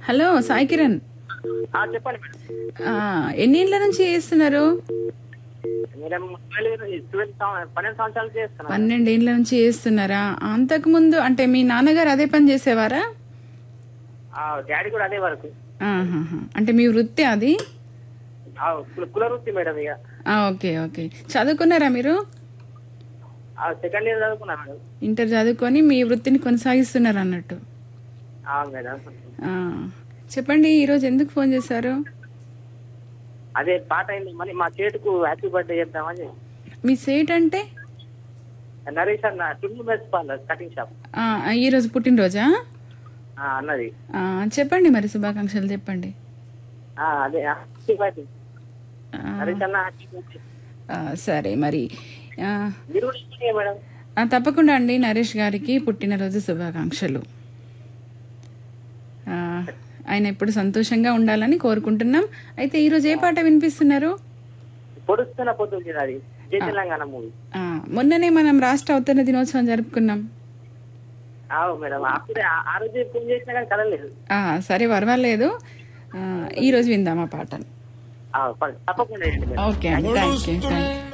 Hello Sai Kiran ఆ, చెప్పండి madam ఆ, ఎన్ని ఏళ్ళ నుంచి చేస్తున్నారు మేడం ట్వెల్వ్ ట్వెల్వ్ సంవ- పన్నెండు సంవత్సరాలు చేస్తున్నాను పన్నెండు ఏళ్ళ నుంచి చేస్తున్నారా అంతకుముందు అంటే మీ నాన్నగారు అదే పని చేసేవారా ఆ, డాడీ కూడా అదే వరకు ఆహాహా. అంటే మీ వృత్తి అది ఆ, కుల- కుల వృత్తి మేడం ఇక ఆ, ఓకే ఓకే చదువుకున్నారా మీరు ఆ, సెకండ్ ఇయర్ చదువుకున్నా మేడం ఇంటర్ చదువుకొని మీ వృత్తిని కొనసాగిస్తున్నారు అన్నట్టు ఆ, మేడం ఆ, చెప్పండి ఈరోజు ఎందుకు ఫోన్ చేశారు అదే పాట అయింది మళ్ళీ మా చేటుకు హ్యాపీ బర్త్డే చెప్తామని మీ సేట్ అంటే నరేష్ అన్న టిమ్లు మెస్ పార్లర్ కటింగ్ షాప్ ఆ, ఈరోజు పుట్టినరోజా ఆ, అన్నది ఆ, చెప్పండి మరి శుభాకాంక్షలు చెప్పండి ఆ, అదే హ్యాపీ బర్త్డే ఆ, నరేష్ అన్న హ్యాపీ బర్త్డే ఆ, సరే మరి ఆ, మీరు కూడా ఇష్టమే మేడం ఆ, తప్పకుండా అండి నరేష్ గారికి పుట్టినరోజు శుభాకాంక్షలు ఆ, ఆయన ఎప్పుడు సంతోషంగా ఉండాలని కోరుకుంటున్నాం అయితే ఈరోజు ఏ పాట వినిపిస్తున్నారు పొడుస్తున్న పొద్దు అది జై తెలంగాణ మూవీ ఆ, మొన్ననే మనం రాష్ట్ర అవతరణ దినోత్సవం జరుపుకున్నాం అవు మేడం అప్పుడే ఆ- ఆ రోజు ఫోన్ చేసినా కానీ కదలేదు ఆ, సరే పర్వాలేదు ఆ, ఈరోజు విందాం ఆ పాటను ఆ, ప- తప్పకుండా చేయండి మేడం ఓకే అండి థ్యాంక్ యూ థ్యాంక్ యూ